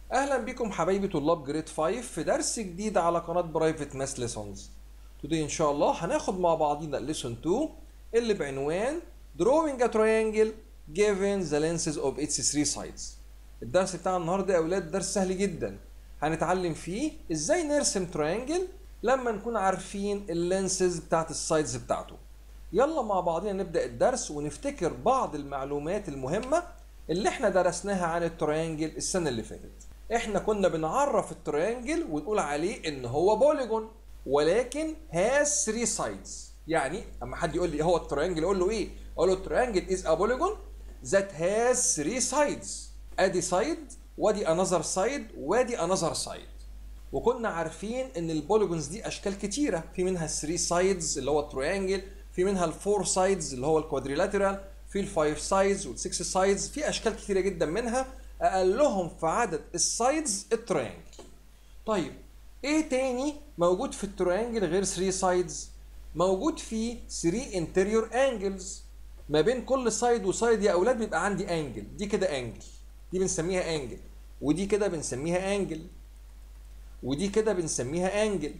اهلا بكم حبايبي طلاب جريد 5 في درس جديد على قناه برايفت ماس ليسونز توداي ان شاء الله هناخد مع بعضينا ليسون 2 اللي بعنوان drawing a triangle given the lenses of its three sides الدرس بتاع النهارده يا اولاد درس سهل جدا هنتعلم فيه ازاي نرسم تراينجل لما نكون عارفين اللينسز بتاعت السايدز بتاعته يلا مع بعضنا نبدا الدرس ونفتكر بعض المعلومات المهمه اللي احنا درسناها عن التريانجل السنه اللي فاتت احنا كنا بنعرف التريانجل ونقول عليه ان هو بوليجون ولكن هاز 3 سايدز يعني اما حد يقول لي هو التريانجل اقول له ايه اقول له التريانجل از ا بوليجون ذات هاز 3 سايدز ادي سايد وادي انذر سايد وادي انذر سايد وكنا عارفين ان البوليجونز دي اشكال كتيره في منها 3 سايدز اللي هو التريانجل في منها الفور سايدز اللي هو الكوادريلاترال في الفايف سايدز والسكس سايدز في اشكال كتيره جدا منها اقلهم في عدد السايدز التريانجل طيب ايه تاني موجود في التريانجل غير 3 سايدز موجود فيه 3 انتريور انجلز ما بين كل سايد وسايد يا اولاد بيبقى عندي انجل دي كده انجل دي بنسميها انجل ودي كده بنسميها انجل ودي كده بنسميها انجل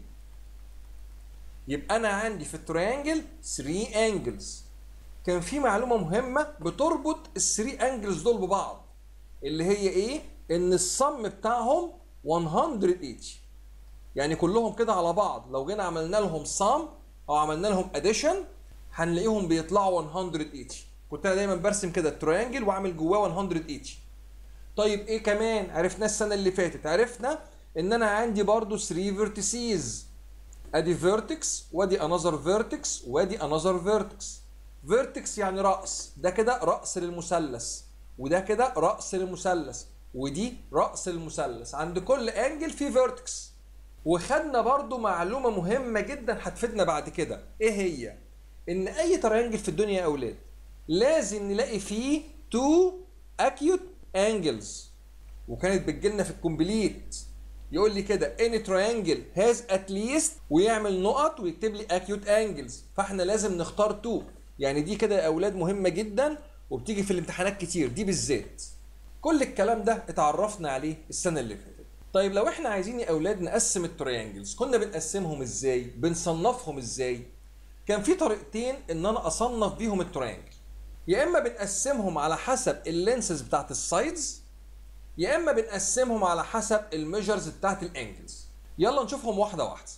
يبقى انا عندي في التريانجل 3 انجلز كان في معلومه مهمه بتربط ال 3 انجلز دول ببعض اللي هي ايه ان الصم بتاعهم 180 يعني كلهم كده على بعض لو جينا عملنا لهم صم او عملنا لهم اديشن هنلاقيهم بيطلعوا 180 كنت انا دايما برسم كده التريانجل واعمل جواه 180 طيب ايه كمان عرفنا السنه اللي فاتت عرفنا ان انا عندي برضو 3 فيرتيسيز ادي فيرتكس وادي انذر فيرتكس وادي انذر فيرتكس فيرتكس يعني راس ده كده راس للمثلث وده كده راس للمثلث ودي راس المثلث عند كل انجل في فيرتكس وخدنا برضو معلومه مهمه جدا هتفيدنا بعد كده ايه هي ان اي تريانجل في الدنيا يا اولاد لازم نلاقي فيه تو اكيوت انجلز وكانت بتجيلنا في الكومبليت يقول لي كده any triangle has at least ويعمل نقط ويكتب لي acute angles فاحنا لازم نختار 2 يعني دي كده يا اولاد مهمه جدا وبتيجي في الامتحانات كتير دي بالذات كل الكلام ده اتعرفنا عليه السنه اللي فاتت طيب لو احنا عايزين يا اولاد نقسم التريانجلز كنا بنقسمهم ازاي بنصنفهم ازاي كان في طريقتين ان انا اصنف بيهم التريانجل يا اما بنقسمهم على حسب اللينسز بتاعت السايدز يا اما بنقسمهم على حسب الميجرز بتاعت الانجلز يلا نشوفهم واحده واحده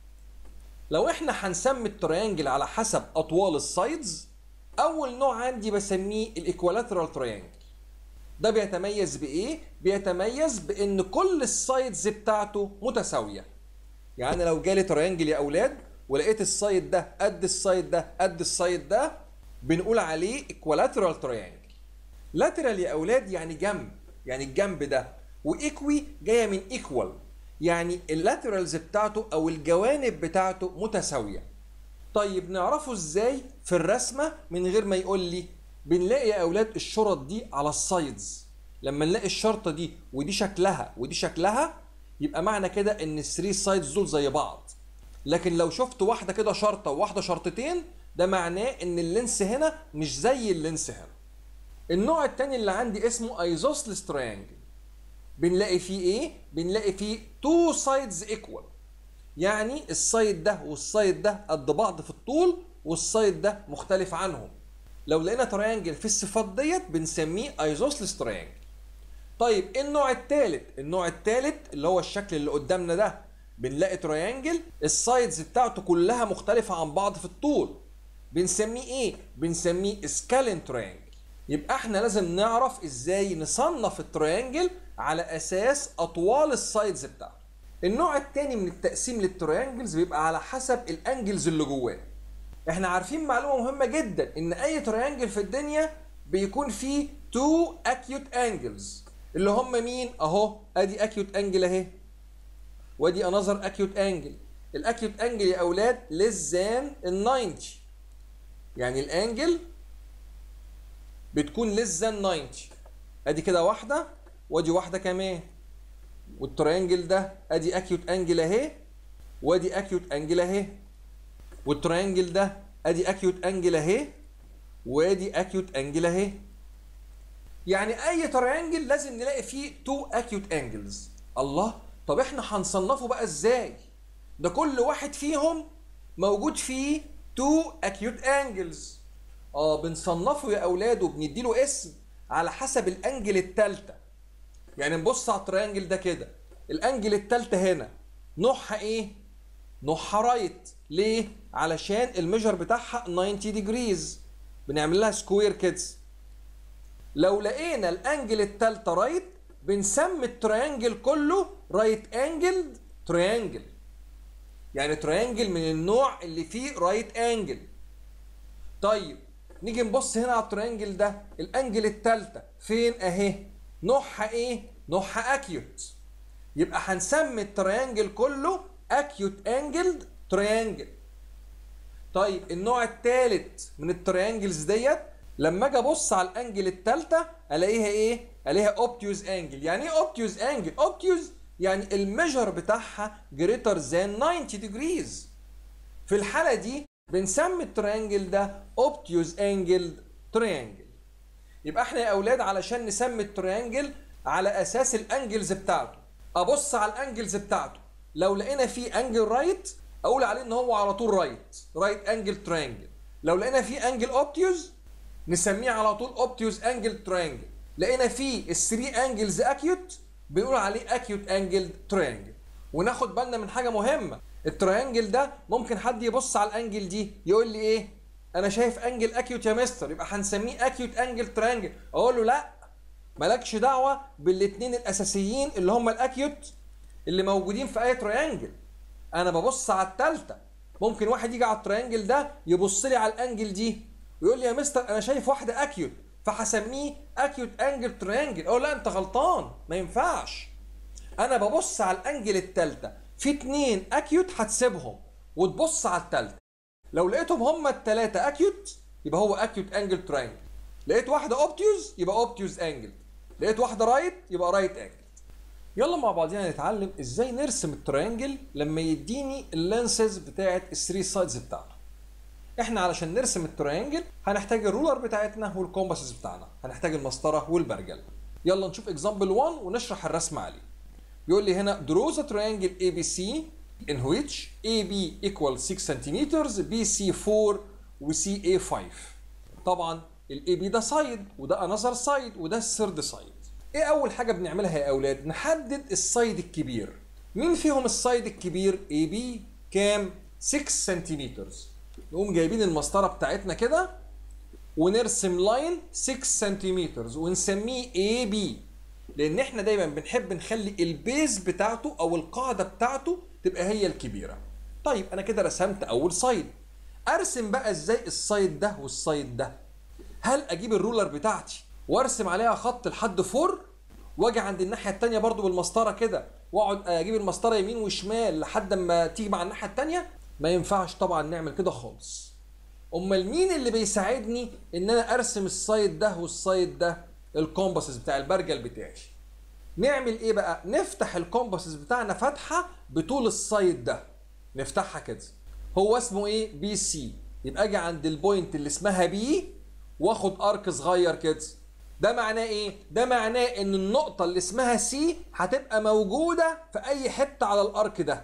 لو احنا هنسمي التريانجل على حسب اطوال السايدز اول نوع عندي بسميه الايكوالاترال تريانجل ده بيتميز بايه بيتميز بان كل السايدز بتاعته متساويه يعني لو جالي تريانجل يا اولاد ولقيت السايد ده قد السايد ده قد السايد ده بنقول عليه ايكوالاترال تريانجل لاترال يا اولاد يعني جنب يعني الجنب ده وايكوي جايه من ايكوال يعني اللاترالز بتاعته او الجوانب بتاعته متساويه طيب نعرفه ازاي في الرسمه من غير ما يقول لي بنلاقي يا اولاد الشرط دي على السايدز لما نلاقي الشرطه دي ودي شكلها ودي شكلها يبقى معنى كده ان الثري سايدز دول زي بعض لكن لو شفت واحده كده شرطه وواحده شرطتين ده معناه ان اللينس هنا مش زي اللينس هنا النوع التاني اللي عندي اسمه ايزوسلس تريانجل بنلاقي فيه ايه بنلاقي فيه تو سايدز ايكوال يعني السايد ده والسايد ده قد بعض في الطول والسايد ده مختلف عنهم لو لقينا تريانجل في الصفات ديت بنسميه ايزوسلس تريانجل طيب النوع الثالث النوع الثالث اللي هو الشكل اللي قدامنا ده بنلاقي تريانجل السايدز بتاعته كلها مختلفة عن بعض في الطول بنسميه ايه بنسميه سكالين تريانجل يبقى احنا لازم نعرف ازاي نصنف التريانجل على اساس اطوال السايدز بتاعته النوع الثاني من التقسيم للتريانجلز بيبقى على حسب الانجلز اللي جواه احنا عارفين معلومه مهمه جدا ان اي تريانجل في الدنيا بيكون فيه تو اكيوت انجلز اللي هم مين اهو ادي اكيوت انجل اهي وادي انذر اكيوت انجل الاكيوت انجل يا اولاد less than ال 90 يعني الانجل بتكون less than 90 ادي كده واحده وادي واحده كمان والتريانجل ده ادي اكيوت انجل اهي وادي اكيوت انجل اهي والتريانجل ده ادي اكيوت انجل اهي وادي اكيوت انجل اهي يعني اي تريانجل لازم نلاقي فيه تو اكيوت انجلز الله طب احنا هنصنفه بقى ازاي ده كل واحد فيهم موجود فيه تو اكيوت انجلز اه بنصنفه يا اولاد وبنديله اسم على حسب الانجل التالتة يعني نبص على التريانجل ده كده الانجل التالتة هنا نوعها ايه نوعها رايت ليه علشان الميجر بتاعها 90 ديجريز بنعمل لها سكوير كده لو لقينا الانجل التالتة رايت بنسمي التريانجل كله رايت انجل تريانجل يعني تريانجل من النوع اللي فيه رايت انجل طيب نيجي نبص هنا على التريانجل ده الانجل التالتة فين اهي نوعها ايه نوعها اكيوت يبقى هنسمي التريانجل كله اكيوت انجل تريانجل طيب النوع الثالث من التريانجلز ديت لما اجي ابص على الانجل الثالثه الاقيها ايه الاقيها اوبتيوز انجل يعني ايه اوبتيوز انجل اوبتيوز يعني الميجر بتاعها جريتر ذان 90 ديجريز في الحاله دي بنسمي التريانجل ده اوبتيوز انجل تريانجل يبقى احنا يا اولاد علشان نسمي التريانجل على اساس الانجلز بتاعته ابص على الانجلز بتاعته لو لقينا فيه انجل رايت اقول عليه ان هو على طول رايت رايت انجل تريانجل لو لقينا فيه انجل اوبتيوز نسميه على طول اوبتيوز انجل تريانجل لقينا فيه الثري انجلز اكيوت بنقول عليه اكيوت انجل تريانجل وناخد بالنا من حاجه مهمه التريانجل ده ممكن حد يبص على الانجل دي يقول لي ايه انا شايف انجل اكيوت يا مستر يبقى هنسميه اكيوت انجل تريانجل اقول له لا مالكش دعوه بالاثنين الاساسيين اللي هم الاكيوت اللي موجودين في اي تريانجل انا ببص على الثالثه ممكن واحد يجي على التريانجل ده يبص لي على الانجل دي ويقول لي يا مستر انا شايف واحده اكيوت فهسميه اكيوت انجل تريانجل اقول لا انت غلطان ما ينفعش انا ببص على الانجل الثالثه في اتنين اكيوت هتسيبهم وتبص على الثالثه لو لقيتهم هما الثلاثه اكيوت يبقى هو اكيوت انجل تريانجل لقيت واحده اوبتيوز يبقى اوبتيوز انجل لقيت واحده رايت يبقى رايت انجل يلا مع بعضينا نتعلم ازاي نرسم التريانجل لما يديني اللانسز بتاعت الثري سايدز بتاعته احنا علشان نرسم التريانجل هنحتاج الرولر بتاعتنا والكومباسز بتاعنا هنحتاج المسطره والبرجل يلا نشوف اكزامبل 1 ونشرح الرسم عليه بيقول لي هنا draw the triangle ABC in which AB equal 6 cm BC 4 و CA 5 طبعا الاي بي ده سايد وده انذر سايد وده الثيرد سايد ايه اول حاجه بنعملها يا اولاد نحدد السايد الكبير مين فيهم السايد الكبير اي بي كام 6 سنتيمتر نقوم جايبين المسطره بتاعتنا كده ونرسم لاين 6 سنتيمتر ونسميه اي بي لان احنا دايما بنحب نخلي البيز بتاعته او القاعده بتاعته تبقى هي الكبيره طيب انا كده رسمت اول سايد ارسم بقى ازاي السايد ده والسايد ده هل اجيب الرولر بتاعتي وارسم عليها خط لحد فور واجي عند الناحيه التانية برضو بالمسطره كده واقعد اجيب المسطره يمين وشمال لحد اما تيجي مع الناحيه التانية ما ينفعش طبعا نعمل كده خالص امال مين اللي بيساعدني ان انا ارسم السايد ده والسايد ده الكومباسز بتاع البرجل بتاعي نعمل ايه بقى نفتح الكومباسز بتاعنا فتحه بطول السايد ده نفتحها كده هو اسمه ايه بي سي يبقى اجي عند البوينت اللي اسمها بي واخد ارك صغير كده ده معناه ايه ده معناه ان النقطه اللي اسمها سي هتبقى موجوده في اي حته على الارك ده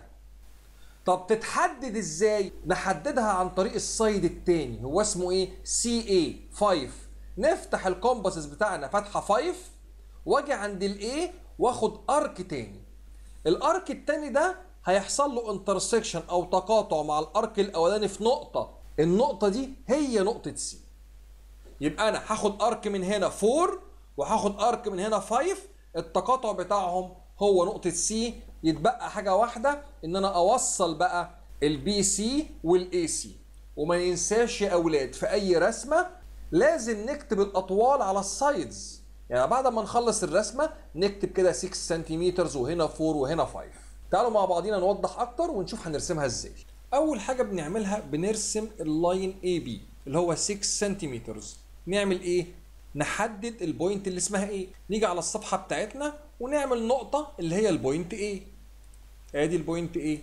طب تتحدد ازاي نحددها عن طريق السايد التاني هو اسمه ايه سي اي 5 نفتح الكومباسز بتاعنا فتحه 5 واجي عند الاي واخد ارك تاني الارك التاني ده هيحصل له انترسكشن او تقاطع مع الارك الاولاني في نقطه النقطه دي هي نقطه سي يبقى انا هاخد ارك من هنا 4 وهاخد ارك من هنا 5 التقاطع بتاعهم هو نقطه سي يتبقى حاجه واحده ان انا اوصل بقى البي سي والاي سي وما ننساش يا اولاد في اي رسمه لازم نكتب الاطوال على السايدز يعني بعد ما نخلص الرسمه نكتب كده 6 سنتيمتر وهنا 4 وهنا 5 تعالوا مع بعضينا نوضح اكتر ونشوف هنرسمها ازاي اول حاجه بنعملها بنرسم اللاين اي بي اللي هو 6 سنتيمتر نعمل ايه نحدد البوينت اللي اسمها ايه نيجي على الصفحه بتاعتنا ونعمل نقطه اللي هي البوينت ايه ادي البوينت ايه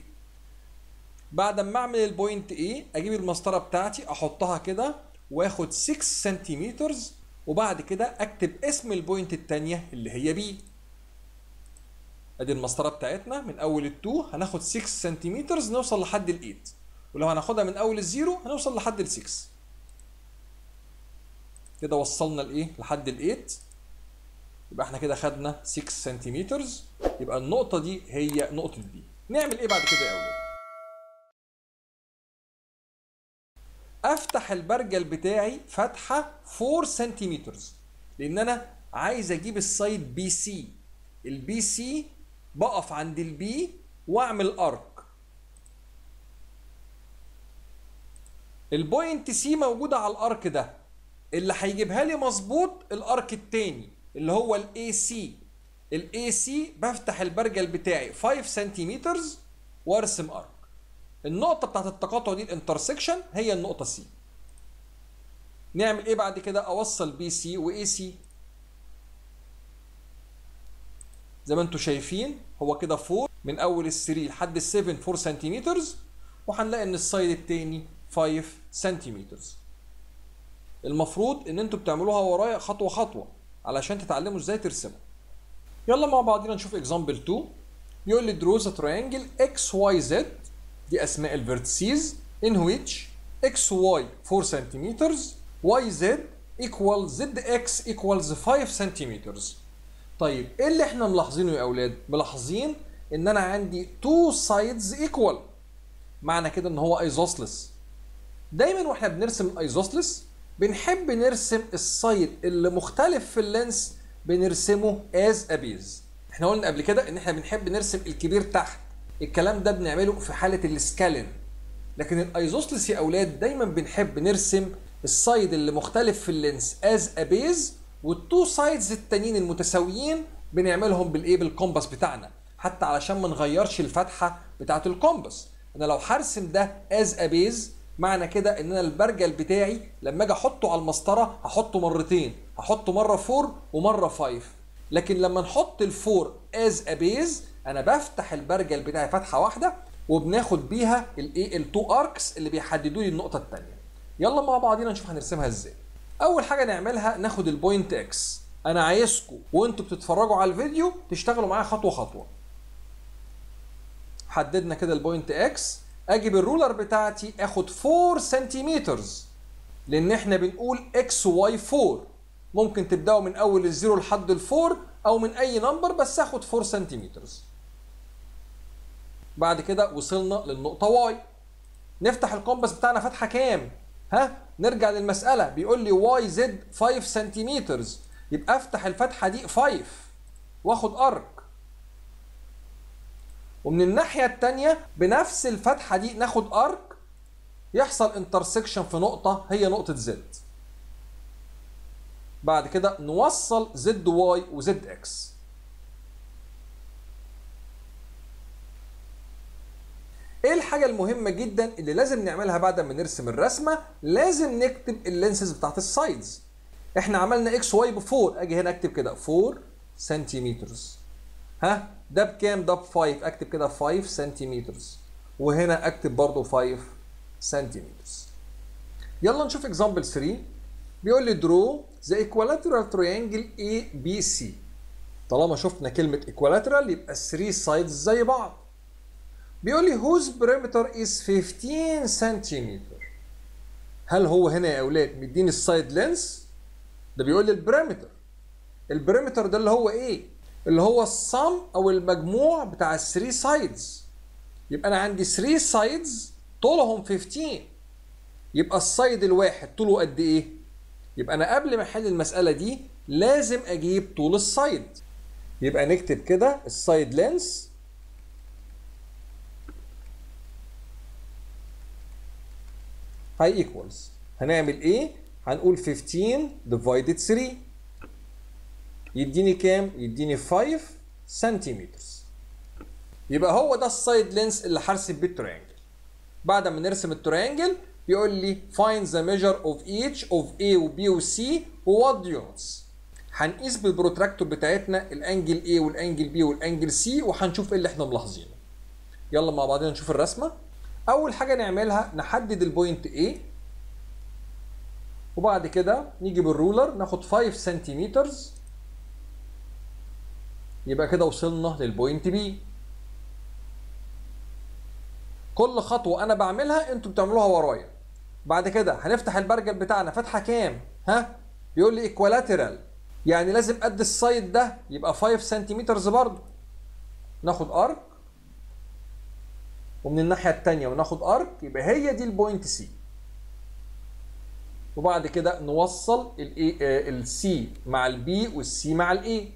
بعد ما اعمل البوينت ايه اجيب المسطره بتاعتي احطها كده واخد 6 سنتيمتر وبعد كده اكتب اسم البوينت التانية اللي هي بي ادي المسطره بتاعتنا من اول ال2 هناخد 6 سنتيمتر نوصل لحد ال8 ولو هناخدها من اول الزيرو هنوصل لحد ال6 كده وصلنا لايه لحد ال8 يبقى احنا كده خدنا 6 سنتيمتر يبقى النقطه دي هي نقطه بي نعمل ايه بعد كده يا اولاد افتح البرجل بتاعي فتحه 4 سنتيمتر لان انا عايز اجيب السايد بي سي البي سي بقف عند البي واعمل ارك البوينت سي موجوده على الارك ده اللي هيجيبها لي مظبوط الارك التاني اللي هو الاي سي الاي سي بفتح البرجل بتاعي 5 سنتيمتر وارسم ارك النقطه بتاعت التقاطع دي الانترسكشن هي النقطه سي نعمل ايه بعد كده اوصل بي سي واي سي زي ما انتم شايفين هو كده 4 من اول ال 3 لحد ال 7 4 سنتيمتر وهنلاقي ان السايد التاني 5 سنتيمتر المفروض ان انتوا بتعملوها ورايا خطوه خطوه علشان تتعلموا ازاي ترسموا يلا مع بعضينا نشوف اكزامبل 2 بيقول لي draws a triangle x y z دي اسماء الفيرتسيز in which x y 4 سنتيمتر y z equal z x equals 5 سنتيمتر طيب ايه اللي احنا ملاحظينه يا اولاد ملاحظين ان انا عندي two sides equal معنى كده ان هو ايزوسلس دايما واحنا بنرسم الايزوسلس بنحب نرسم السايد اللي مختلف في اللينس بنرسمه از ابيز احنا قلنا قبل كده ان احنا بنحب نرسم الكبير تحت الكلام ده بنعمله في حاله السكالين لكن الايزوسلس يا اولاد دايما بنحب نرسم السايد اللي مختلف في اللينس از ابيز والتو سايدز التانيين المتساويين بنعملهم بالايه بالكومباس بتاعنا حتى علشان ما نغيرش الفتحه بتاعه الكومباس انا لو هرسم ده از ابيز معنى كده ان انا البرجل بتاعي لما اجي احطه على المسطره هحطه مرتين هحطه مره 4 ومره 5 لكن لما نحط الفور از ابيز انا بفتح البرجل بتاعي فتحه واحده وبناخد بيها الايه التو اركس اللي بيحددوا لي النقطه الثانيه يلا مع بعضينا نشوف هنرسمها ازاي اول حاجه نعملها ناخد البوينت اكس انا عايزكم وانتوا بتتفرجوا على الفيديو تشتغلوا معايا خطوه خطوه حددنا كده البوينت اكس اجي بالرولر بتاعتي اخد 4 سنتيمتر لان احنا بنقول اكس واي 4 ممكن تبداوا من اول الزيرو لحد الفور او من اي نمبر بس اخد 4 سنتيمتر بعد كده وصلنا للنقطه واي نفتح الكومباس بتاعنا فتحه كام ها نرجع للمساله بيقول لي واي زد 5 سنتيمتر يبقى افتح الفتحه دي 5 واخد ارك ومن الناحيه الثانيه بنفس الفتحه دي ناخد ارك يحصل انترسكشن في نقطه هي نقطه زد بعد كده نوصل زد واي وزد اكس ايه الحاجة المهمة جدا اللي لازم نعملها بعد ما نرسم الرسمة؟ لازم نكتب اللينسز بتاعت السايدز. احنا عملنا اكس واي ب 4 اجي هنا اكتب كده 4 سنتيمتر. ها؟ ده بكام؟ ده ب 5 اكتب كده 5 سنتيمتر. وهنا اكتب برضو 5 سنتيمتر. يلا نشوف اكزامبل 3 بيقول لي درو ذا equilateral triangle A B C. طالما شفنا كلمة equilateral يبقى 3 سايدز زي بعض. بيقول لي whose perimeter is 15 سنتيمتر هل هو هنا يا اولاد مديني السايد لينس ده بيقول لي البريمتر البريمتر ده اللي هو ايه اللي هو الصم او المجموع بتاع ال 3 سايدز يبقى انا عندي 3 سايدز طولهم 15 يبقى السايد الواحد طوله قد ايه يبقى انا قبل ما احل المساله دي لازم اجيب طول السايد يبقى نكتب كده السايد لينس هاي ايكوالز هنعمل ايه هنقول 15 ديفايدد 3 يديني كام يديني 5 سنتيمتر يبقى هو ده السايد لينس اللي هرسم بيه التريانجل بعد ما نرسم التريانجل بيقول لي find the measure of each of A و B و C و what units هنقيس بالبروتراكتور بتاعتنا الانجل A والانجل B والانجل C وهنشوف ايه اللي احنا ملاحظينه يلا مع بعضنا نشوف الرسمه اول حاجه نعملها نحدد البوينت A وبعد كده نيجي بالرولر ناخد 5 سنتيمتر يبقى كده وصلنا للبوينت بي كل خطوه انا بعملها انتوا بتعملوها ورايا بعد كده هنفتح البرجل بتاعنا فتحه كام ها بيقول لي ايكوالاترال يعني لازم قد السايد ده يبقى 5 سنتيمتر برضه ناخد ارك ومن الناحيه الثانيه وناخد ارك يبقى هي دي البوينت سي وبعد كده نوصل الاي السي مع البي والسي مع الاي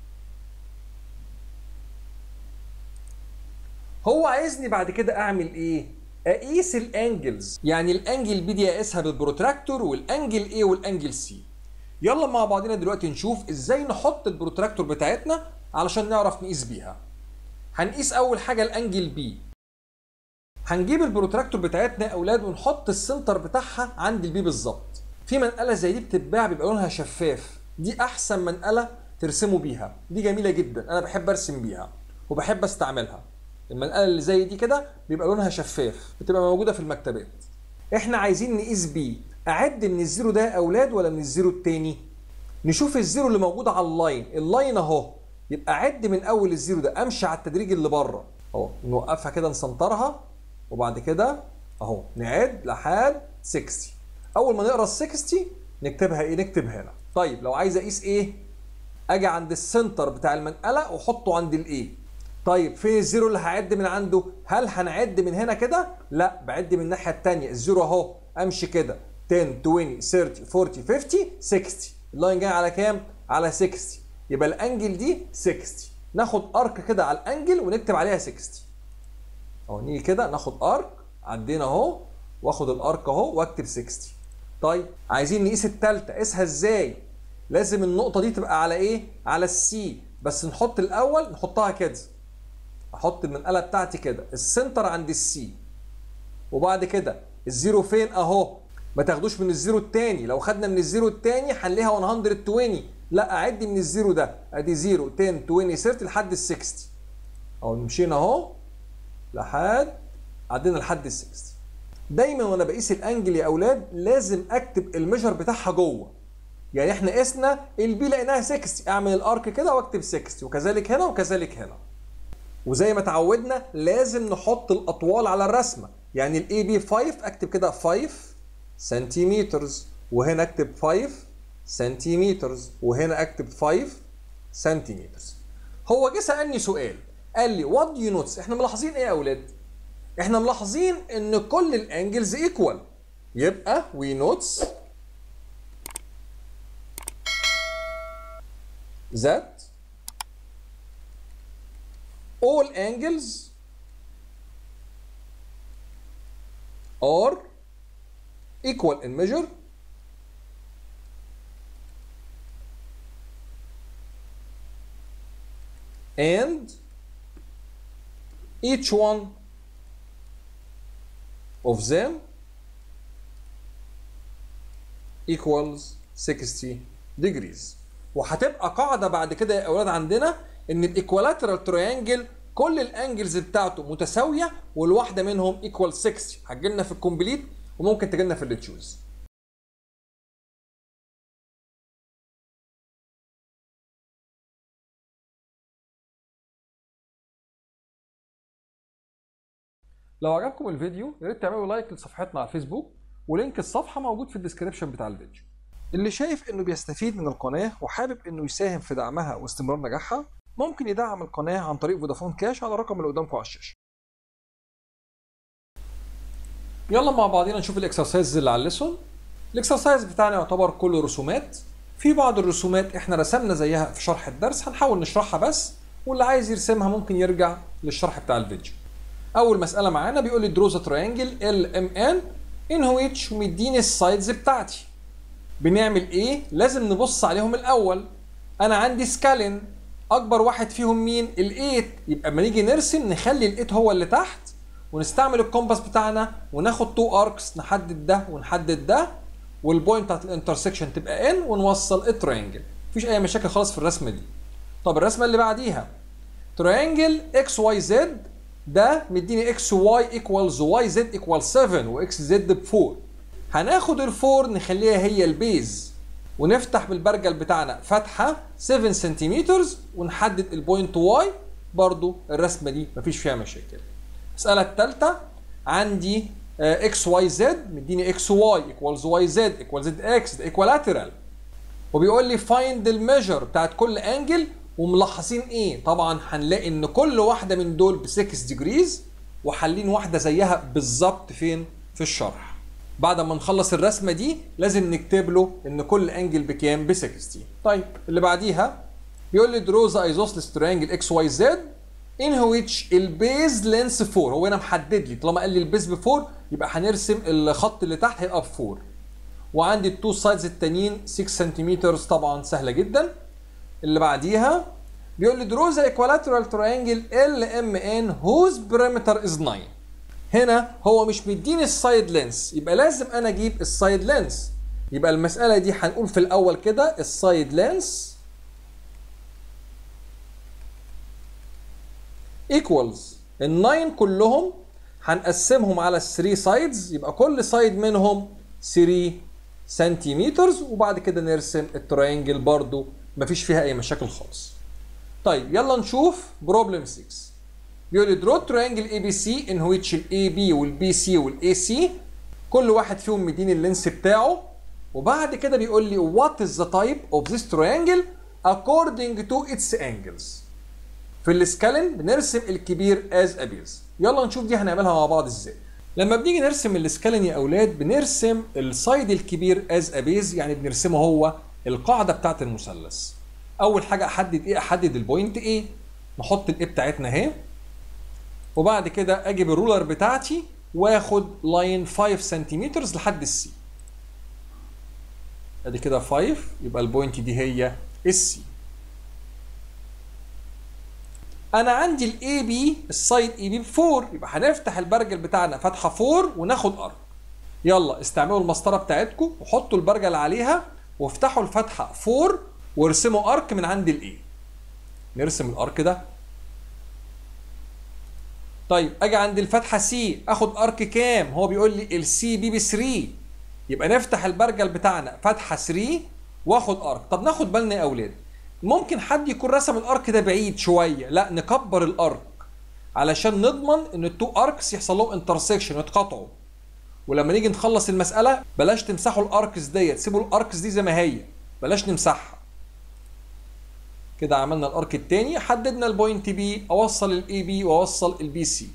هو عايزني بعد كده اعمل ايه اقيس الانجلز يعني الانجل بي دي اقيسها بالبروتراكتور والانجل ايه والانجل سي يلا مع بعضنا دلوقتي نشوف ازاي نحط البروتراكتور بتاعتنا علشان نعرف نقيس بيها هنقيس اول حاجه الانجل بي هنجيب البروتراكتور بتاعتنا يا اولاد ونحط السنتر بتاعها عند البي بالظبط في منقله زي دي بتتباع بيبقى لونها شفاف دي احسن منقله ترسموا بيها دي جميله جدا انا بحب ارسم بيها وبحب استعملها المنقله اللي زي دي كده بيبقى لونها شفاف بتبقى موجوده في المكتبات احنا عايزين نقيس بيه اعد من الزيرو ده يا اولاد ولا من الزيرو التاني نشوف الزيرو اللي موجود على اللاين اللاين اهو يبقى عد من اول الزيرو ده امشي على التدريج اللي بره اهو نوقفها كده نسنطرها وبعد كده اهو نعد لحد 60 اول ما نقرا ال 60 نكتبها ايه نكتب هنا طيب لو عايز اقيس ايه اجي عند السنتر بتاع المنقله واحطه عند الايه طيب فين الزيرو اللي هعد من عنده هل هنعد من هنا كده لا بعد من الناحيه الثانيه الزيرو اهو امشي كده 10 20 30 40 50 60 اللاين جاي على كام على 60 يبقى الانجل دي 60 ناخد ارك كده على الانجل ونكتب عليها 60 اهو نيجي كده ناخد ارك عدينا اهو واخد الارك اهو واكتب 60 طيب عايزين نقيس الثالثه قيسها ازاي لازم النقطه دي تبقى على ايه على السي بس نحط الاول نحطها كده احط المنقله بتاعتي كده السنتر عند السي وبعد كده الزيرو فين اهو ما تاخدوش من الزيرو الثاني لو خدنا من الزيرو الثاني هنلاقيها 120 لا اعد من الزيرو ده ادي 0 10 20 30 لحد ال 60 اهو مشينا اهو لحد عدينا لحد ال 60 دايما وانا بقيس الانجل يا اولاد لازم اكتب الميجر بتاعها جوه يعني احنا قسنا البي لقيناها 60 اعمل الارك كده واكتب 60 وكذلك هنا وكذلك هنا وزي ما اتعودنا لازم نحط الاطوال على الرسمه يعني الاي بي 5 اكتب كده 5 سنتيمتر وهنا اكتب 5 سنتيمتر وهنا اكتب 5 سنتيمتر هو جه سالني سؤال قال لي وات دو يو نوتس احنا ملاحظين ايه يا اولاد احنا ملاحظين ان كل الانجلز ايكوال يبقى وي نوتس that all angles are equal in measure and each one of them equals 60 degrees وهتبقى قاعده بعد كده يا اولاد عندنا ان الايكوالاترال تريانجل كل الانجلز بتاعته متساويه والواحده منهم ايكوال 60 هتجيلنا في الكومبليت وممكن تجيلنا في التشوز لو عجبكم الفيديو يا ريت تعملوا لايك لصفحتنا على الفيسبوك ولينك الصفحه موجود في الديسكربشن بتاع الفيديو اللي شايف انه بيستفيد من القناه وحابب انه يساهم في دعمها واستمرار نجاحها ممكن يدعم القناه عن طريق فودافون كاش على الرقم اللي قدامكم على الشاشه يلا مع بعضينا نشوف الاكسرسايز اللي على الليسون الاكسرسايز بتاعنا يعتبر كله رسومات في بعض الرسومات احنا رسمنا زيها في شرح الدرس هنحاول نشرحها بس واللي عايز يرسمها ممكن يرجع للشرح بتاع الفيديو اول مساله معانا بيقول لي دروز تريانجل ال ام ان ان ويتش مديني السايدز بتاعتي بنعمل ايه لازم نبص عليهم الاول انا عندي سكالين اكبر واحد فيهم مين الايت يبقى اما نيجي نرسم نخلي الايت هو اللي تحت ونستعمل الكومباس بتاعنا وناخد تو اركس نحدد ده ونحدد ده والبوينت بتاعت الانترسكشن تبقى ان ونوصل التريانجل مفيش اي مشاكل خالص في الرسمه دي طب الرسمه اللي بعديها تريانجل اكس واي زد ده مديني اكس واي ايكوالز واي زد ايكوال 7 واكس زد ب 4 هناخد الفور نخليها هي البيز ونفتح بالبرجل بتاعنا فتحه 7 سنتيمتر ونحدد البوينت واي برضو الرسمه دي مفيش فيها مشاكل المساله الثالثه عندي اكس واي زد مديني اكس واي ايكوالز واي زد ايكوال زد اكس ده ايكوالاترال وبيقول لي فايند الميجر بتاعت كل انجل وملاحظين ايه طبعا هنلاقي ان كل واحده من دول ب 6 ديجريز وحالين واحده زيها بالظبط فين في الشرح بعد ما نخلص الرسمه دي لازم نكتب له ان كل انجل بكام ب 60 طيب اللي بعديها بيقول لي درو ذا ايزوسلس تريانجل اكس واي زد ان which البيز لينس 4 هو هنا محدد لي طالما قال لي البيز ب 4 يبقى هنرسم الخط اللي تحت هيبقى ب 4 وعندي التو سايدز التانيين 6 سنتيمتر طبعا سهله جدا اللي بعديها بيقول لي درو ذا ايكوالاترال تريانجل ال ام ان هوز بريمتر از 9 هنا هو مش مديني السايد لينس يبقى لازم انا اجيب السايد لينس يبقى المساله دي هنقول في الاول كده السايد لينس ايكوالز الناين كلهم هنقسمهم على 3 سايدز يبقى كل سايد منهم 3 سنتيمتر وبعد كده نرسم التراينجل برضو مفيش فيها اي مشاكل خالص طيب يلا نشوف بروبلم 6 بيقول لي درو تراينجل اي بي سي ان which الاي بي والبي سي والاي سي كل واحد فيهم مديني اللينس بتاعه وبعد كده بيقول لي what is the type of this triangle according to its angles في السكالن بنرسم الكبير از ابيز يلا نشوف دي هنعملها مع بعض ازاي لما بنيجي نرسم السكالن يا اولاد بنرسم السايد الكبير از ابيز يعني بنرسمه هو القاعده بتاعه المثلث اول حاجه احدد ايه احدد البوينت ايه نحط الايه بتاعتنا اهي وبعد كده اجيب الرولر بتاعتي واخد لاين 5 سنتيمتر لحد السي ادي كده 5 يبقى البوينت دي هي السي انا عندي الاي بي السايد اي بي ب 4 يبقى هنفتح البرجل بتاعنا فتحه 4 وناخد ارك يلا استعملوا المسطره بتاعتكم وحطوا البرجل عليها وافتحوا الفتحه 4 وارسموا ارك من عند الاي نرسم الارك ده طيب اجي عند الفتحه سي اخد ارك كام هو بيقول لي السي بي ب 3 يبقى نفتح البرجل بتاعنا فتحه 3 واخد ارك طب ناخد بالنا يا اولاد ممكن حد يكون رسم الارك ده بعيد شويه لا نكبر الارك علشان نضمن ان التو اركس يحصل لهم انترسكشن يتقاطعوا ولما نيجي نخلص المساله بلاش تمسحوا الاركس ديت سيبوا الاركس دي زي ما هي بلاش نمسحها كده عملنا الارك التاني حددنا البوينت بي اوصل الاي بي واوصل البي سي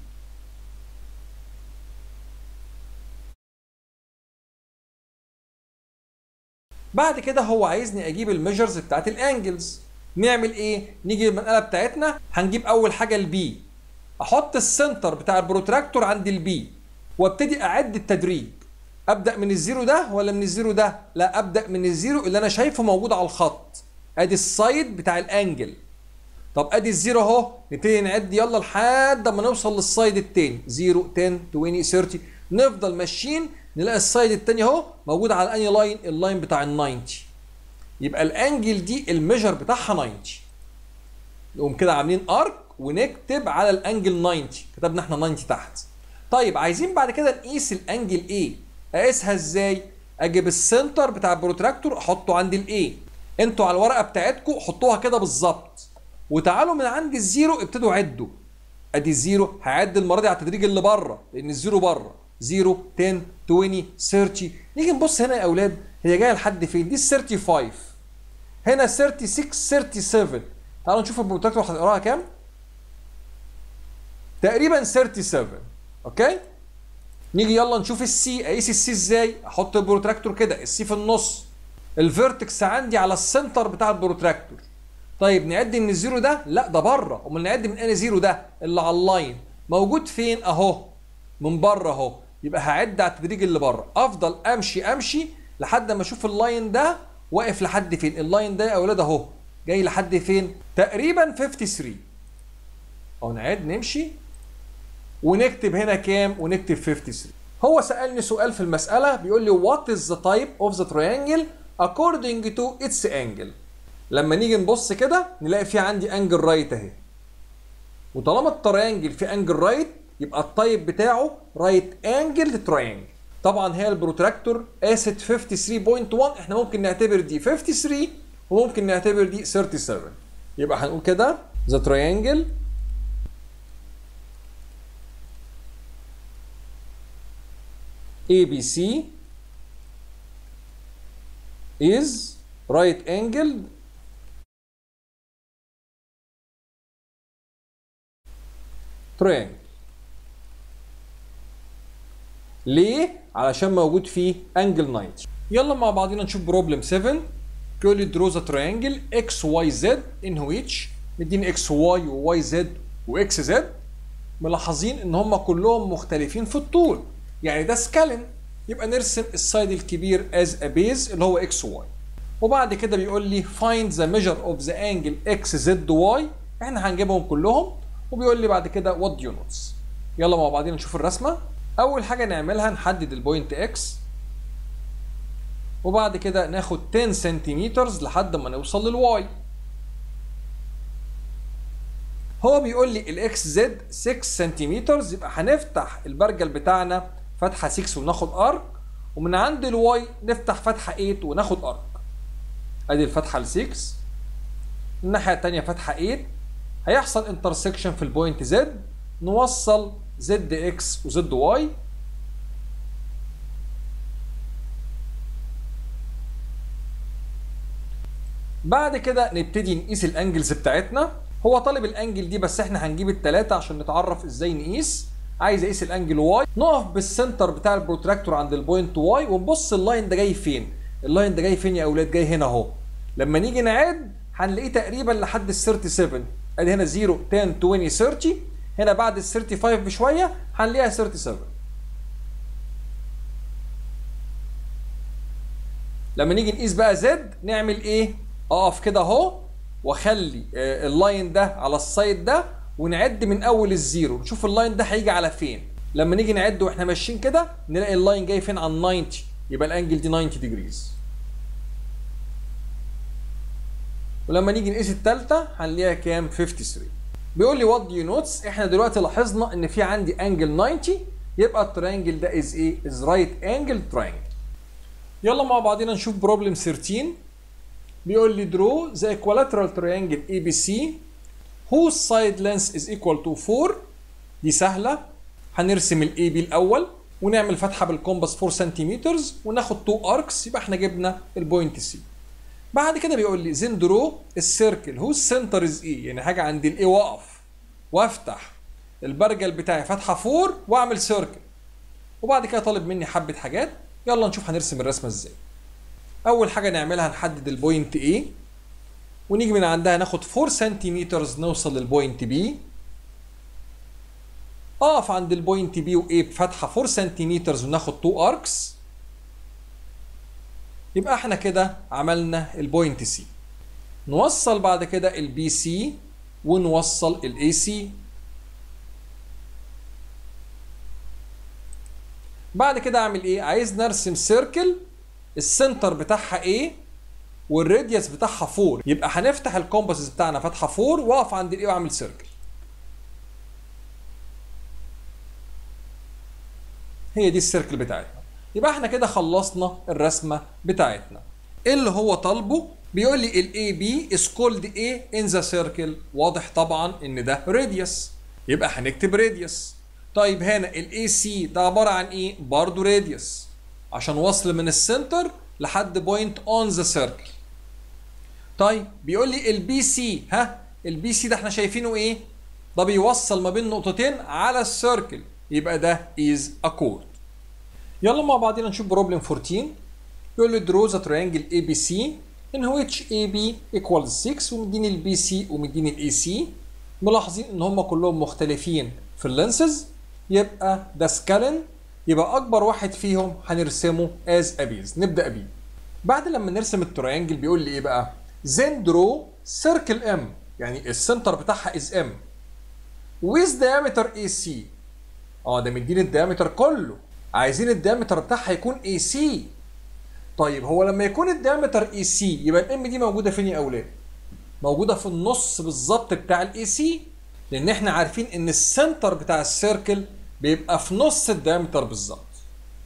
بعد كده هو عايزني اجيب الميجرز بتاعت الانجلز نعمل ايه نيجي المنقله بتاعتنا هنجيب اول حاجه البي احط السنتر بتاع البروتراكتور عند البي وابتدي اعد التدريج ابدا من الزيرو ده ولا من الزيرو ده لا ابدا من الزيرو اللي انا شايفه موجود على الخط ادي السايد بتاع الانجل طب ادي الزيرو اهو نبتدي نعد يلا لحد ما نوصل للسايد التاني 0 10 20 30 نفضل ماشيين نلاقي السايد التاني اهو موجود على انهي لاين اللاين بتاع ال 90 يبقى الانجل دي الميجر بتاعها 90 نقوم كده عاملين ارك ونكتب على الانجل 90 كتبنا احنا 90 تحت طيب عايزين بعد كده نقيس الانجل ايه اقيسها ازاي اجيب السنتر بتاع البروتراكتور احطه عند الايه انتوا على الورقه بتاعتكم حطوها كده بالظبط وتعالوا من عند الزيرو ابتدوا عدوا ادي الزيرو هعد المره دي على التدريج اللي بره لان الزيرو بره 0 10 20 30 نيجي نبص هنا يا اولاد هي جايه لحد فين دي ال 35 هنا 36 37 تعالوا نشوف البروتراكتور هتقراها كام تقريبا 37 اوكي نيجي يلا نشوف السي اقيس السي ازاي احط البروتراكتور كده السي في النص الفيرتكس عندي على السنتر بتاع البروتراكتور طيب نعد من الزيرو ده لا ده بره امال نعد من انهي زيرو ده اللي على اللاين موجود فين اهو من بره اهو يبقى هعد على التدريج اللي بره افضل امشي امشي لحد ما اشوف اللاين ده واقف لحد فين اللاين ده يا اولاد اهو جاي لحد فين تقريبا 53 او نعد نمشي ونكتب هنا كام ونكتب 53 هو سالني سؤال في المساله بيقول لي what is the type of the triangle according to its angle لما نيجي نبص كده نلاقي في عندي انجل رايت اهي وطالما التريانجل في انجل رايت يبقى التايب بتاعه رايت انجل تراينجل طبعا هي البروتراكتور قاست 53.1 احنا ممكن نعتبر دي 53 وممكن نعتبر دي 37 يبقى هنقول كده the triangle ABC is right angled triangle ليه؟ علشان موجود فيه انجل 90 يلا مع بعضينا نشوف بروبلم 7 بيقول لي draw the triangle x y z in which مديني x y و y z و x z ملاحظين ان هم كلهم مختلفين في الطول يعني ده سكالين يبقى نرسم السايد الكبير as a base اللي هو x y وبعد كده بيقول لي find the measure of the angle x z y احنا هنجيبهم كلهم وبيقول لي بعد كده what do you notice يلا مع بعضينا نشوف الرسمه اول حاجه نعملها نحدد البوينت اكس وبعد كده ناخد 10 سنتيمتر لحد ما نوصل للواي هو بيقول لي الاكس زد 6 سنتيمتر يبقى هنفتح البرجل بتاعنا فتحه 6 وناخد ارك ومن عند الواي نفتح فتحه 8 وناخد ارك ادي الفتحه ل 6 الناحيه الثانيه فتحه 8 هيحصل انترسكشن في البوينت زد نوصل زد اكس وزد واي بعد كده نبتدي نقيس الانجلز بتاعتنا هو طالب الانجل دي بس احنا هنجيب التلاتة عشان نتعرف ازاي نقيس عايز اقيس الانجل واي نقف بالسنتر بتاع البروتراكتور عند البوينت واي ونبص اللاين ده جاي فين اللاين ده جاي فين يا اولاد جاي هنا اهو لما نيجي نعد هنلاقيه تقريبا لحد ال 37 ادي هنا 0 10 20 30 هنا بعد ال 35 بشويه هنلاقيها 37 لما نيجي نقيس بقى زد نعمل ايه اقف كده اهو واخلي آه، اللاين ده على السايد ده ونعد من اول الزيرو نشوف اللاين ده هيجي على فين لما نيجي نعد واحنا ماشيين كده نلاقي اللاين جاي فين على 90 يبقى الانجل دي 90 ديجريز ولما نيجي نقيس الثالثه هنلاقيها كام 53 بيقول لي وات دو يو نوتس احنا دلوقتي لاحظنا ان في عندي انجل 90 يبقى الترينجل ده از ايه از رايت انجل ترينجل يلا مع بعضينا نشوف بروبلم 13 بيقول لي draw the equilateral triangle ABC whose side length is equal to 4 دي سهلة هنرسم ال AB الأول ونعمل فتحة بالكومباس 4 سنتيمتر وناخد 2 arcs يبقى احنا جبنا البوينت C بعد كده بيقول لي then draw السيركل whose center is E يعني حاجة عند ال A واقف وافتح البرجل بتاعي فتحة 4 واعمل سيركل وبعد كده طالب مني حبة حاجات يلا نشوف هنرسم الرسمة ازاي اول حاجه نعملها نحدد البوينت A ونيجي من عندها ناخد 4 سنتيمتر نوصل للبوينت B اقف عند البوينت B و A بفتحه 4 سنتيمتر وناخد 2 اركس يبقى احنا كده عملنا البوينت C نوصل بعد كده البي سي ونوصل الاي سي بعد كده اعمل ايه عايز نرسم سيركل السنتر بتاعها A والراديوس بتاعها 4 يبقى هنفتح الكومباسس بتاعنا فتحه 4 واقف عند الاي واعمل سيركل هي دي السيركل بتاعتنا يبقى احنا كده خلصنا الرسمه بتاعتنا ايه اللي هو طالبه بيقول لي الاي بي is called A in the circle واضح طبعا ان ده راديوس يبقى هنكتب راديوس طيب هنا الاي سي ده عباره عن ايه برضه راديوس عشان وصل من السنتر لحد بوينت اون ذا سيركل طيب بيقول لي البي سي ها البي سي ده احنا شايفينه ايه ده بيوصل ما بين نقطتين على السيركل يبقى ده از ا كورد يلا مع بعضنا نشوف بروبلم 14 يقول لي draw the triangle ABC in which AB equals 6 ومديني البي سي ومديني الاي سي ملاحظين ان هم كلهم مختلفين في اللينسز يبقى ده سكالن يبقى اكبر واحد فيهم هنرسمه از ابيز نبدا بيه بعد لما نرسم التريانجل بيقول لي ايه بقى then draw circle M يعني السنتر بتاعها از M with diameter AC اه ده مديني الديامتر كله عايزين الديامتر بتاعها يكون AC طيب هو لما يكون الديامتر AC يبقى الام دي موجوده فين يا اولاد موجوده في النص بالظبط بتاع الاي سي لان احنا عارفين ان السنتر بتاع السيركل بيبقى في نص الديامتر بالظبط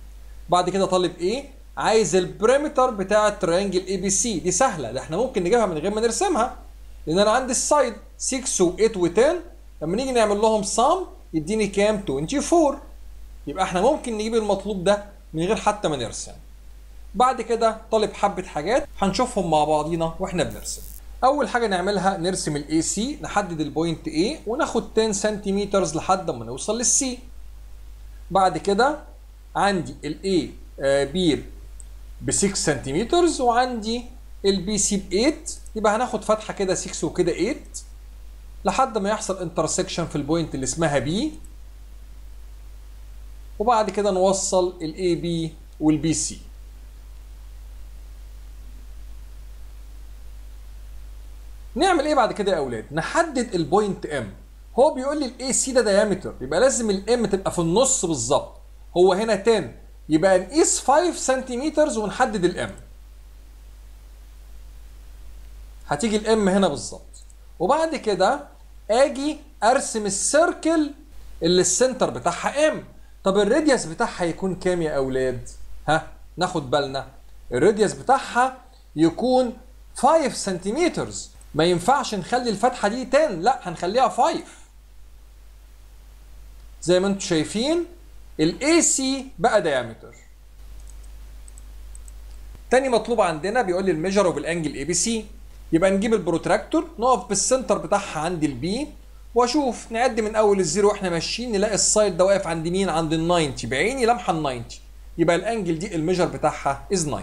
بعد كده طالب ايه عايز البريمتر بتاع التريانجل اي بي سي دي سهله ده احنا ممكن نجيبها من غير ما نرسمها لان انا عندي السايد 6 و8 و10 لما نيجي نعمل لهم صام يديني كام 24 يبقى احنا ممكن نجيب المطلوب ده من غير حتى ما نرسم بعد كده طالب حبه حاجات هنشوفهم مع بعضينا واحنا بنرسم اول حاجه نعملها نرسم الاي سي نحدد البوينت A وناخد 10 سنتيمتر لحد ما نوصل للسي بعد كده عندي الاي بي ب 6 سنتيمتر وعندي البي سي ب 8 يبقى هناخد فتحه كده 6 وكده 8 لحد ما يحصل انترسكشن في البوينت اللي اسمها بي وبعد كده نوصل الاي بي والبي سي نعمل ايه بعد كده يا اولاد نحدد البوينت ام هو بيقول لي الاي سي ده دايمتر يبقى لازم الام تبقى في النص بالظبط هو هنا 10 يبقى نقيس 5 سنتيمتر ونحدد الام هتيجي الام هنا بالظبط وبعد كده اجي ارسم السيركل اللي السنتر بتاعها ام طب الراديوس بتاعها يكون كام يا اولاد ها ناخد بالنا الراديوس بتاعها يكون 5 سنتيمتر ما ينفعش نخلي الفتحه دي 10 لا هنخليها 5 زي ما انتم شايفين الاي سي بقى دايمتر تاني مطلوب عندنا بيقول لي الميجر بالانجل اي بي سي يبقى نجيب البروتراكتور نقف بالسنتر بتاعها عند البي واشوف نعد من اول الزيرو واحنا ماشيين نلاقي السايد ده واقف عند مين عند ال 90 بعيني لمحه ال 90 يبقى الانجل دي الميجر بتاعها از 90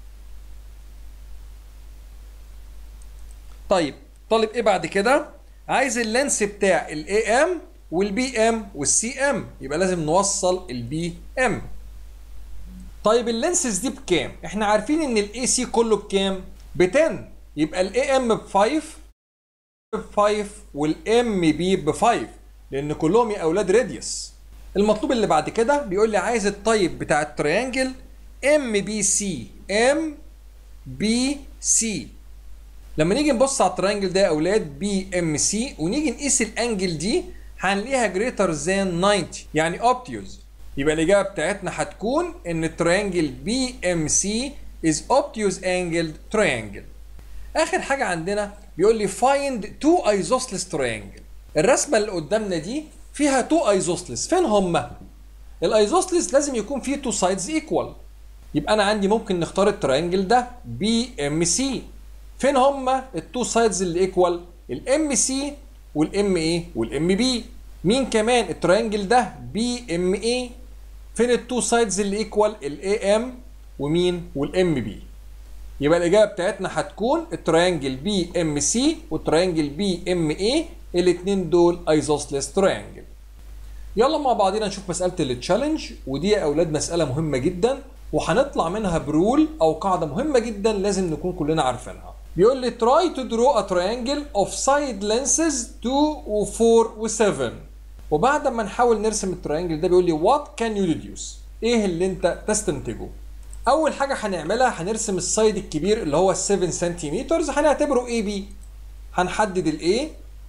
طيب طالب ايه بعد كده عايز اللينس بتاع الاي ام والبي ام والسي ام يبقى لازم نوصل البي ام طيب اللينسز دي بكام احنا عارفين ان الاي سي كله بكام ب 10 يبقى الاي ام ب 5 ب 5 والام بي ب 5 لان كلهم يا اولاد راديوس المطلوب اللي بعد كده بيقول لي عايز الطيب بتاع التريانجل ام بي سي ام بي سي لما نيجي نبص على التريانجل ده يا اولاد بي ام سي ونيجي نقيس الانجل دي هنلاقيها جريتر ذان 90 يعني اوبتيوز يبقى الاجابه بتاعتنا هتكون ان التريانجل بي ام سي از اوبتيوز انجلد تريانجل اخر حاجه عندنا بيقول لي find two isosceles triangle الرسمه اللي قدامنا دي فيها two isosceles فين هما الايزوسلس لازم يكون فيه two sides equal يبقى انا عندي ممكن نختار التريانجل ده بي ام سي فين هما التو سايدز اللي ايكوال الام سي والام اي والام بي مين كمان التريانجل ده بي ام اي فين التو سايدز اللي ايكوال الاي ام ومين والام بي يبقى الاجابه بتاعتنا هتكون التريانجل بي ام سي والتريانجل بي ام اي الاثنين دول ايزوسلس تريانجل يلا مع بعضينا نشوف مساله التشالنج ودي يا اولاد مساله مهمه جدا وهنطلع منها برول او قاعده مهمه جدا لازم نكون كلنا عارفينها بيقول لي try to draw a triangle of side lenses 2 و 4 و 7 وبعد ما نحاول نرسم التريانجل ده بيقول لي what can you deduce ايه اللي انت تستنتجه اول حاجه هنعملها هنرسم السايد الكبير اللي هو 7 سنتيمتر هنعتبره اي بي هنحدد الاي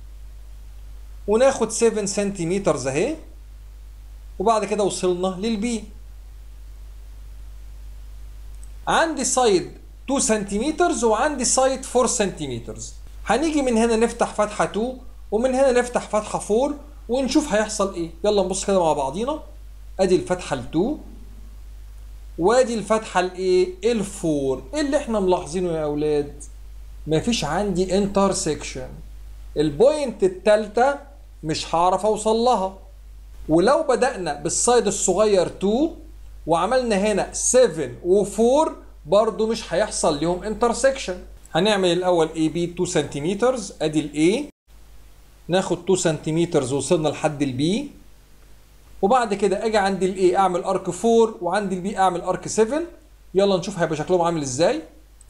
وناخد 7 سنتيمتر اهي وبعد كده وصلنا للبي عندي سايد 2 سنتيمتر وعندي سايد 4 سنتيمتر هنيجي من هنا نفتح فتحه 2 ومن هنا نفتح فتحه 4 ونشوف هيحصل ايه يلا نبص كده مع بعضينا ادي الفتحه ال 2 وادي الفتحه الايه ال 4 ايه اللي احنا ملاحظينه يا اولاد مفيش عندي انترسكشن البوينت الثالثه مش هعرف اوصل لها ولو بدأنا بالسايد الصغير 2 وعملنا هنا 7 و4 برضو مش هيحصل ليهم انترسكشن هنعمل الاول اي بي 2 سنتيمتر ادي الاي ناخد 2 سنتيمتر وصلنا لحد البي وبعد كده اجي عند الاي اعمل ارك 4 وعند البي اعمل ارك 7 يلا نشوف هيبقى شكلهم عامل ازاي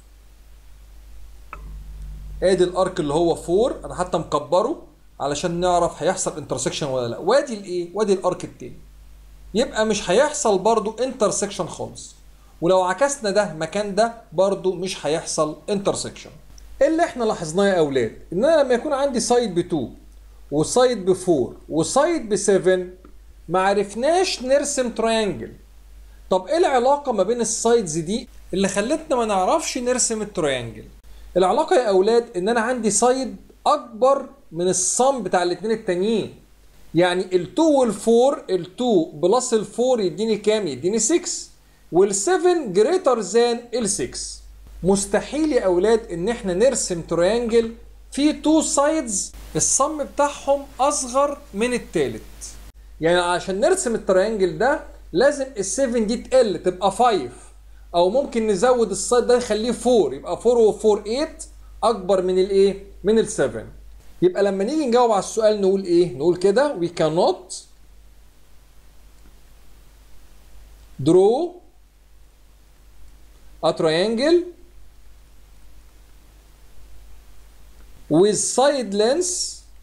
ادي الارك اللي هو 4 انا حتى مكبره علشان نعرف هيحصل انترسكشن ولا لا وادي الايه وادي الارك التاني يبقى مش هيحصل برضو انترسكشن خالص ولو عكسنا ده مكان ده برضو مش هيحصل انترسكشن اللي احنا لاحظناه يا اولاد ان انا لما يكون عندي سايد ب 2 وسايد ب 4 وسايد ب 7 ما عرفناش نرسم تريانجل طب ايه العلاقه ما بين السايدز دي اللي خلتنا ما نعرفش نرسم التريانجل العلاقه يا اولاد ان انا عندي سايد اكبر من الصم بتاع الاثنين التانيين يعني ال2 وال4 ال2 بلس ال4 يديني كام يديني 6 وال7 جريتر ذان ال6 مستحيل يا اولاد ان احنا نرسم تريانجل فيه تو سايدز الصم بتاعهم اصغر من التالت يعني عشان نرسم التريانجل ده لازم ال7 دي تقل تبقى 5 او ممكن نزود السايد ده نخليه 4 يبقى 4 و4 8 اكبر من الايه من ال7 يبقى لما نيجي نجاوب على السؤال نقول ايه نقول كده we cannot draw a triangle with side lengths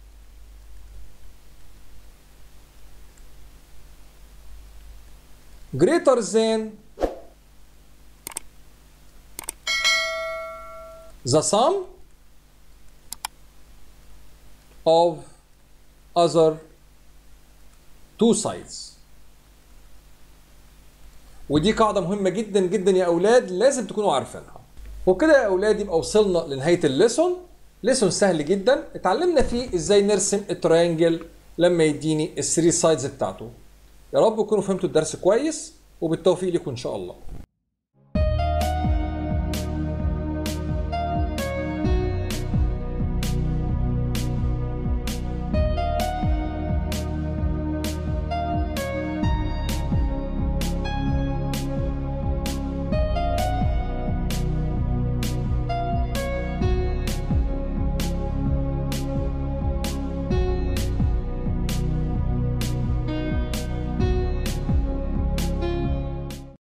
greater than the sum of other two sides ودي قاعدة مهمة جدا جدا يا أولاد لازم تكونوا عارفينها وكده يا أولاد يبقى وصلنا لنهاية الليسون ليسون سهل جدا اتعلمنا فيه ازاي نرسم التريانجل لما يديني الثري سايدز بتاعته يا رب تكونوا فهمتوا الدرس كويس وبالتوفيق لكم ان شاء الله